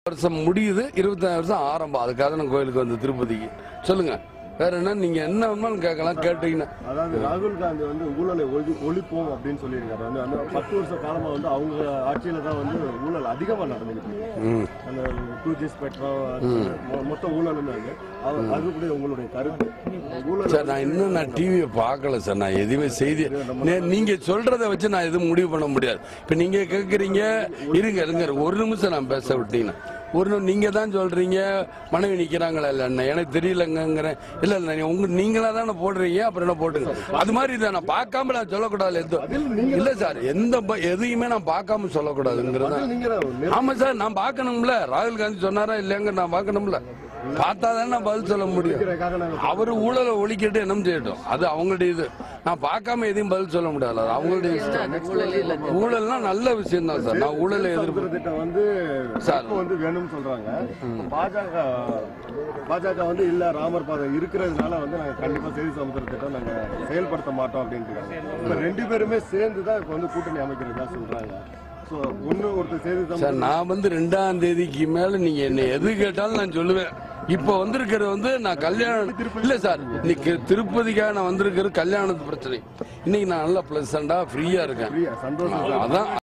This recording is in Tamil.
வருஷம் முடியுது இருபத்தாறு வருஷம் ஆரம்பம் அதுக்காக நான் கோயிலுக்கு வந்து திருப்பதிக்கு சொல்லுங்க வேற என்ன நீங்க என்ன வேணாலும் கேட்கலாம் கேட்டீங்கன்னா அதாவது ராகுல் காந்தி வந்து ஊழலை ஒழி ஒழிப்போம் அப்படின்னு சொல்லியிருக்காரு வந்து அந்த பத்து வருஷ காலமா வந்து அவங்க ஆட்சியில தான் வந்து ஊழல் அதிகமா நடந்துருக்கு ம். அந்த டூ ஜி ஸ்பெக்ட்ரம் மொத்த ஊழலுமே வந்து அவர் அதுபடி உங்களுடைய கருத்து ஊழல் சார் நான் இன்னும் நான் டிவியை பார்க்கல சார் நான் எதுவுமே செய்தி நே- நீங்க சொல்றத வச்சு நான் எதுவும் முடிவு பண்ண முடியாது இப்ப நீங்க கேக்குறீங்க இருங்க இருங்க ஒரு நிமிஷம் நான் பேச விட்டீங்கன்னா ஒரு நிமி- நீங்க தான் சொல்றீங்க மனைவி நிக்கிறாங்களா இல்ல என்ன எனக்கு தெரியலங்கிறேன் இல்ல இல்ல நீ உங்க நீங்களா தானே போடுறீங்க அப்புறம் என்ன போட்டுங்க அது மாதிரி இதை நான் பார்க்காம நான் சொல்லக்கூடாது எதுவும் இல்ல சார் எந்த ப- எதையுமே நான் பார்க்காம சொல்லக்கூடாதுங்கிறது நீங்க தான் ஆமா சார் நான் பார்க்கணும்ல ராகுல் காந்தி சொன்னாரா இல்லைங்க நான் பார்க்கணும்ல பார்த்தா தானே நான் பதில் சொல்ல முடியும் இருக்கிறதுக்காக நாங்க அவரு ஊழலை ஒழிக்கிட்டு என்ன செய்யட்டும் அது அவங்களுடைய இது நான் பார்க்காம எதையும் பதில் சொல்ல முடியாது அது அவங்களுடைய இஷ்டம் ஊழல்னா நல்ல விஷயம் தான் சார் நான் ஊழலை எதிர்ப்பு சமுத்திர திட்டம் வந்து சார். இப்ப வந்து வேணும்னு சொல்றாங்க பாஜக பாஜக வந்து இல்ல ராமர் பாதம் இருக்கிறதுனால வந்து நாங்க கண்டிப்பா செய்தி சமுத்திர திட்டம் நாங்க செயல்படுத்த மாட்டோம் அப்படின்ட்டு இப்ப ரெண்டு பேருமே சேர்ந்து தான் இப்ப வந்து கூட்டணி அமைக்கிறதா சொல்றாங்க சோ ஒண்ணு ஒருத்தர் செய்தி சார் சமுத்திர நான் வந்து ரெண்டாம் தேதிக்கு மேல நீங்க என்ன எது கேட்டாலும் நான் சொல்லுவேன் இப்ப வந்திருக்கிறது வந்து நான் கல்யாணம் இல்ல சார் இன்னைக்கு திருப்பதிக்காக நான் வந்திருக்கிறது கல்யாணத்து பிரச்சனை இன்னைக்கு நான் நல்லா பிளசண்டா ஃப்ரீயா இருக்கேன் சந்தோஷம் அதான்